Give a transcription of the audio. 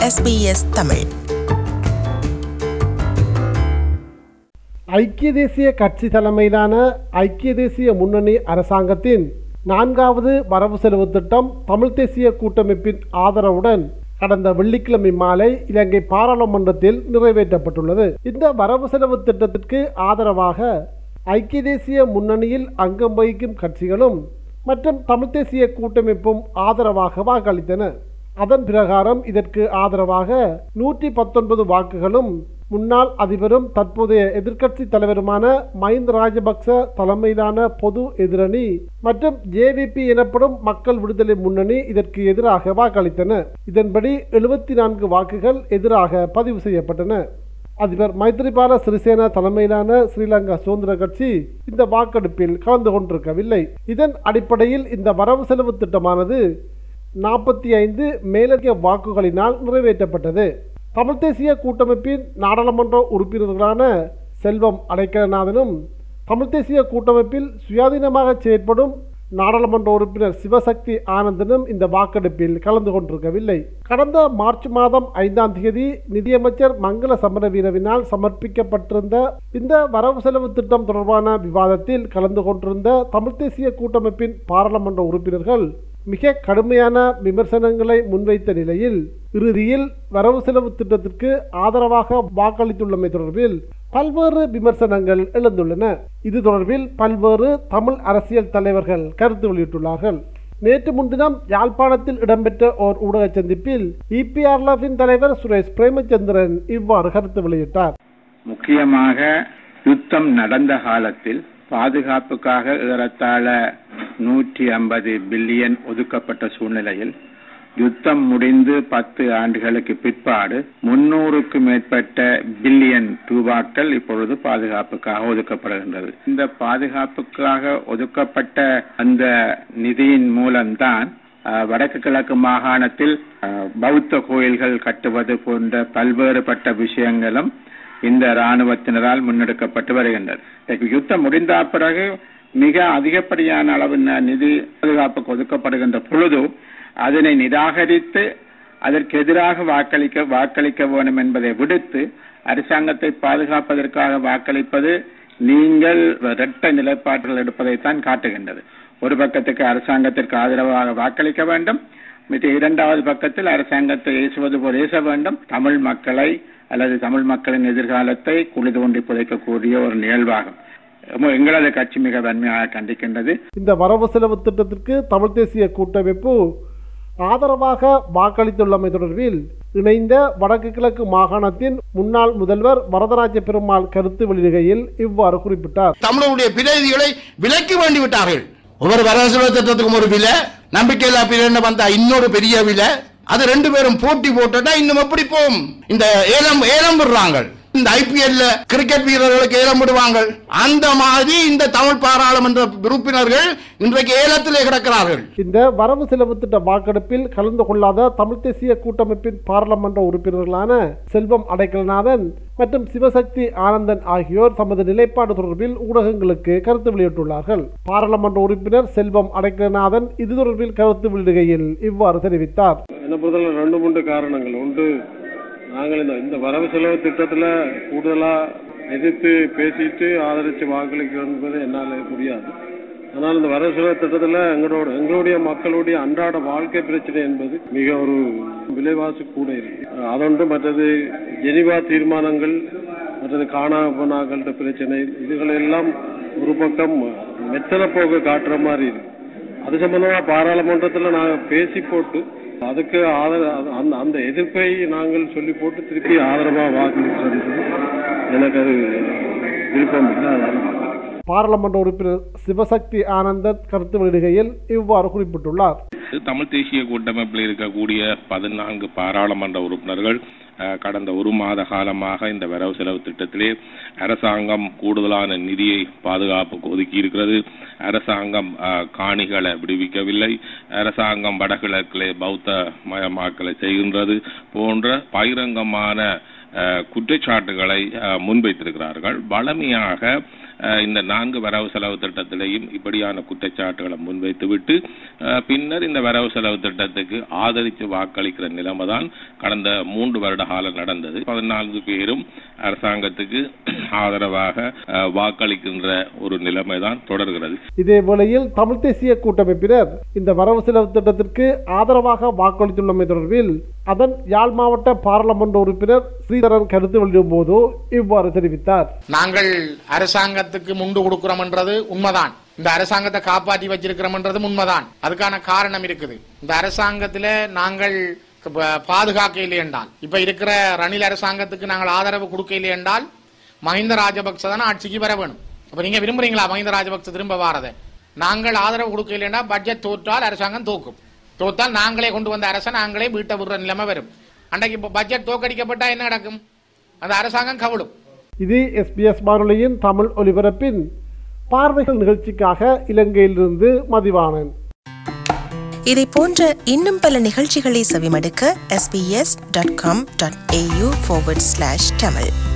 SBS Tamil ஐக்கிய தேசிய கட்சி தலைமையிலான ஐக்கிய தேசிய முன்னணி அரசாங்கத்தின் நான்காவது வரவு செலவு திட்டம் தமிழ் தேசிய கூட்டமைப்பின் ஆதரவுடன் கடந்த வெள்ளிக்கிழமை மாலை இலங்கை பாராளுமன்றத்தில் நிறைவேற்றப்பட்டுள்ளது இந்த வரவு செலவு திட்டத்திற்கு ஆதரவாக ஐக்கிய தேசிய முன்னணியில் அங்கம் வகிக்கும் கட்சிகளும் மற்றும் தமிழ் தேசிய கூட்டமைப்பும் ஆதரவாக வாக்களித்தன அதன் பிரகாரம் இதற்கு ஆதரவாக நூற்றி பத்தொன்பது வாக்குகளும் முன்னாள் அதிபரும் தற்போதைய எதிர்க்கட்சி தலைவருமான மஹிந்த ராஜபக்ச தலைமையிலான பொது எதிரணி மற்றும் ஜேவிபி எனப்படும் மக்கள் விடுதலை முன்னணி இதற்கு எதிராக வாக்களித்தன இதன்படி எழுபத்தி நான்கு வாக்குகள் எதிராக பதிவு செய்யப்பட்டன அதிபர் மைத்ரிபால சிறிசேனா தலைமையிலான ஸ்ரீலங்கா சுதந்திர கட்சி இந்த வாக்கெடுப்பில் கலந்து கொண்டிருக்கவில்லை இதன் அடிப்படையில் இந்த வரவு செலவு திட்டமானது நாற்பத்தி ஐந்து மேலதிக வாக்குகளினால் நிறைவேற்றப்பட்டது தமிழ் தேசிய கூட்டமைப்பின் நாடாளுமன்ற உறுப்பினர்களான செல்வம் அடைக்கலநாதனும் தமிழ் தேசிய கூட்டமைப்பில் சுயாதீனமாக செயற்படும் நாடாளுமன்ற உறுப்பினர் சிவசக்தி ஆனந்தனும் இந்த வாக்கெடுப்பில் கலந்து கொண்டிருக்கவில்லை கடந்த மார்ச் மாதம் ஐந்தாம் தேதி நிதியமைச்சர் மங்கள சமரவீரவினால் சமர்ப்பிக்கப்பட்டிருந்த இந்த வரவு செலவு திட்டம் தொடர்பான விவாதத்தில் கலந்து கொண்டிருந்த தமிழ் தேசிய கூட்டமைப்பின் பாராளுமன்ற உறுப்பினர்கள் மிக கடுமையான விமர்சனங்களை முன்வைத்த நிலையில் இறுதியில் வரவு செலவு திட்டத்திற்கு ஆதரவாக வாக்களித்துள்ளமை தொடர்பில் பல்வேறு விமர்சனங்கள் எழுந்துள்ளன இது தொடர்பில் பல்வேறு தமிழ் அரசியல் தலைவர்கள் கருத்து வெளியிட்டுள்ளார்கள் நேற்று முன்தினம் யாழ்ப்பாணத்தில் இடம்பெற்ற ஓர் ஊடக சந்திப்பில் இபிஆர்எஃபின் தலைவர் சுரேஷ் பிரேமச்சந்திரன் இவ்வாறு கருத்து வெளியிட்டார் முக்கியமாக யுத்தம் நடந்த காலத்தில் பாதுகாப்புக்காக ஏறத்தாழ நூற்றி ஐம்பது பில்லியன் ஒதுக்கப்பட்ட சூழ்நிலையில் யுத்தம் முடிந்து பத்து ஆண்டுகளுக்கு பிற்பாடு முன்னூறுக்கு மேற்பட்ட பில்லியன் ரூபாக்கள் இப்பொழுது பாதுகாப்புக்காக ஒதுக்கப்படுகின்றது இந்த பாதுகாப்புக்காக ஒதுக்கப்பட்ட அந்த நிதியின் மூலம்தான் வடக்கு கிழக்கு மாகாணத்தில் பௌத்த கோயில்கள் கட்டுவது போன்ற பல்வேறுபட்ட விஷயங்களும் இந்த ராணுவத்தினரால் முன்னெடுக்கப்பட்டு வருகின்றது யுத்தம் முடிந்த பிறகு மிக அதிகப்படியான அளவு நிதி பாதுகாப்புக்கு ஒதுக்கப்படுகின்ற பொழுது அதனை நிராகரித்து அதற்கு எதிராக வாக்களிக்க வாக்களிக்க வேண்டும் என்பதை விடுத்து அரசாங்கத்தை பாதுகாப்பதற்காக வாக்களிப்பது நீங்கள் இரட்ட நிலைப்பாடுகள் எடுப்பதைத்தான் காட்டுகின்றது ஒரு பக்கத்துக்கு அரசாங்கத்திற்கு ஆதரவாக வாக்களிக்க வேண்டும் மற்ற இரண்டாவது பக்கத்தில் அரசாங்கத்தை ஏசுவது போல் ஏச வேண்டும் தமிழ் மக்களை அல்லது தமிழ் மக்களின் எதிர்காலத்தை குழி தோண்டி புதைக்கக்கூடிய ஒரு நிகழ்வாகும் எங்களது கட்சி மிக வன்மையாக கண்டிக்கின்றது இந்த வரவு செலவு திட்டத்திற்கு தமிழ் தேசிய கூட்டமைப்பு ஆதரவாக வாக்களித்துள்ளமை தொடர்பில் இணைந்த வடக்கு கிழக்கு மாகாணத்தின் முன்னாள் முதல்வர் வரதராஜ பெருமாள் கருத்து வெளியிடுகையில் இவ்வாறு குறிப்பிட்டார் தமிழருடைய பிரதிகளை விலக்கி வேண்டி விட்டார்கள் ஒவ்வொரு வரவு திட்டத்துக்கும் ஒரு விலை நம்பிக்கையில்லா பிரிவினை வந்தா இன்னொரு பெரிய விலை அது ரெண்டு பேரும் போட்டி போட்டுட்டா இன்னும் எப்படி போகும் இந்த ஏலம் ஏலம் விடுறாங்க இந்த ஐபிஎல்ல கிரிக்கெட் வீரர்களுக்கு ஏலம் விடுவாங்க அந்த மாதிரி இந்த தமிழ் பாராளுமன்ற உறுப்பினர்கள் இன்றைக்கு ஏலத்திலே கிடக்கிறார்கள் இந்த வரவு செலவு திட்ட வாக்கெடுப்பில் கலந்து கொள்ளாத தமிழ் தேசிய கூட்டமைப்பின் பாராளுமன்ற உறுப்பினர்களான செல்வம் அடைக்கலநாதன் மற்றும் சிவசக்தி ஆனந்தன் ஆகியோர் தமது நிலைப்பாடு தொடர்பில் ஊடகங்களுக்கு கருத்து வெளியிட்டுள்ளார்கள் பாராளுமன்ற உறுப்பினர் செல்வம் அடைக்கலநாதன் இது தொடர்பில் கருத்து வெளியிடுகையில் இவ்வாறு தெரிவித்தார் என்ன பொறுத்தவரை ரெண்டு மூன்று காரணங்கள் ஒன்று நாங்கள் இந்த இந்த வரவு செலவு திட்டத்தில் கூடுதலாக எதிர்த்து பேசிட்டு ஆதரித்து வாக்களிக்கிறோம் என்பது என்னால் முடியாது ஆனால் இந்த வரவு செலவு திட்டத்தில் எங்களோட எங்களுடைய மக்களுடைய அன்றாட வாழ்க்கை பிரச்சனை என்பது மிக ஒரு விலைவாசி கூட இருக்கு அதொன்று மற்றது ஜெனிவா தீர்மானங்கள் மற்றது காணாமனாங்கள்ட்ட பிரச்சனை இதுகளெல்லாம் ஒரு பக்கம் மெத்தன போக்கு காட்டுற மாதிரி இருக்கு அது சம்பந்தமா பாராளுமன்றத்தில் நாங்கள் பேசி போட்டு அதுக்கு ஆதர அந்த அந்த எதிர்ப்பை நாங்கள் சொல்லி போட்டு திருப்பி ஆதரவாக வாக்களிக்கிறது எனக்கு அது விருப்பம் இல்லை அதனால பாராளுமன்ற உறுப்பினர் சிவசக்தி ஆனந்தன் கருத்து வெளியிடுகையில் இவ்வாறு குறிப்பிட்டுள்ளார் தமிழ் தேசிய கூட்டமைப்பில் இருக்கக்கூடிய பதினான்கு பாராளுமன்ற உறுப்பினர்கள் கடந்த ஒரு மாத காலமாக இந்த வரவு செலவு திட்டத்திலே அரசாங்கம் கூடுதலான நிதியை பாதுகாப்புக்கு ஒதுக்கி இருக்கிறது அரசாங்கம் காணிகளை விடுவிக்கவில்லை அரசாங்கம் வடகிழக்கிலே பௌத்த மயமாக்கலை செய்கின்றது போன்ற பகிரங்கமான குற்றச்சாட்டுகளை முன்வைத்திருக்கிறார்கள் வளமையாக அஹ், இந்த நான்கு வரவு செலவு திட்டத்திலையும் இப்படியான குற்றச்சாட்டுகளை முன்வைத்துவிட்டு அஹ், பின்னர் இந்த வரவு செலவு திட்டத்துக்கு ஆதரித்து வாக்களிக்கிற நிலைமை தான் கடந்த மூன்று வருட காலம் நடந்தது பதினான்கு பேரும் அரசாங்கத்துக்கு ஆதரவாக அஹ், வாக்களிக்கின்ற ஒரு நிலைமை தான் தொடர்கிறது இதே வேளையில் தமிழ் தேசிய கூட்டமைப்பினர் இந்த வரவு செலவு திட்டத்திற்கு ஆதரவாக வாக்களித்துள்ளமை தொடர்பில் அதன் யாழ் மாவட்ட பாராளுமன்ற உறுப்பினர் ஸ்ரீதரன் கருத்து வெளியிடும் போது இவ்வாறு தெரிவித்தார் நாங்கள் அரசாங்கத்துக்கு முண்டு கொடுக்கிறோம்ன்றது உண்மைதான் இந்த அரசாங்கத்தை காப்பாற்றி வச்சிருக்கிறோம்ன்றது உண்மைதான் அதுக்கான காரணம் இருக்குது இந்த அரசாங்கத்தில நாங்கள் ப- பாதுகாக்க இல்லை என்றால் இப்ப இருக்கிற ரணில் அரசாங்கத்துக்கு நாங்கள் ஆதரவு கொடுக்க இல்லை என்றால் மஹிந்த ராஜபக்ச தான் ஆட்சிக்கு வர வேணும் அப்ப நீங்க விரும்புறீங்களா மஹிந்த ராஜபக்ச திரும்ப வாரதை நாங்கள் ஆதரவு கொடுக்க இல்லைன்னா பட்ஜெட் தோற்றால் அரசாங்கம் தோக்கும் தோத்தால் நாங்களே கொண்டு வந்த அரசை நாங்களே வீட்டை விடுற நிலைமை வரும் அன்றைக்கு இப்ப பட்ஜெட் தோக்கடிக்கப்பட்டா என்ன நடக்கும் அந்த அரசாங்கம் கவிழும் இது எஸ்பிஎஸ் வானொலியின் தமிழ் ஒலிபரப்பின் பார்வைகள் நிகழ்ச்சிக்காக இலங்கையிலிருந்து மதிவானன் இதை போன்ற இன்னும் பல நிகழ்ச்சிகளை செவிமடுக்க sbs.com.au forward slash tamil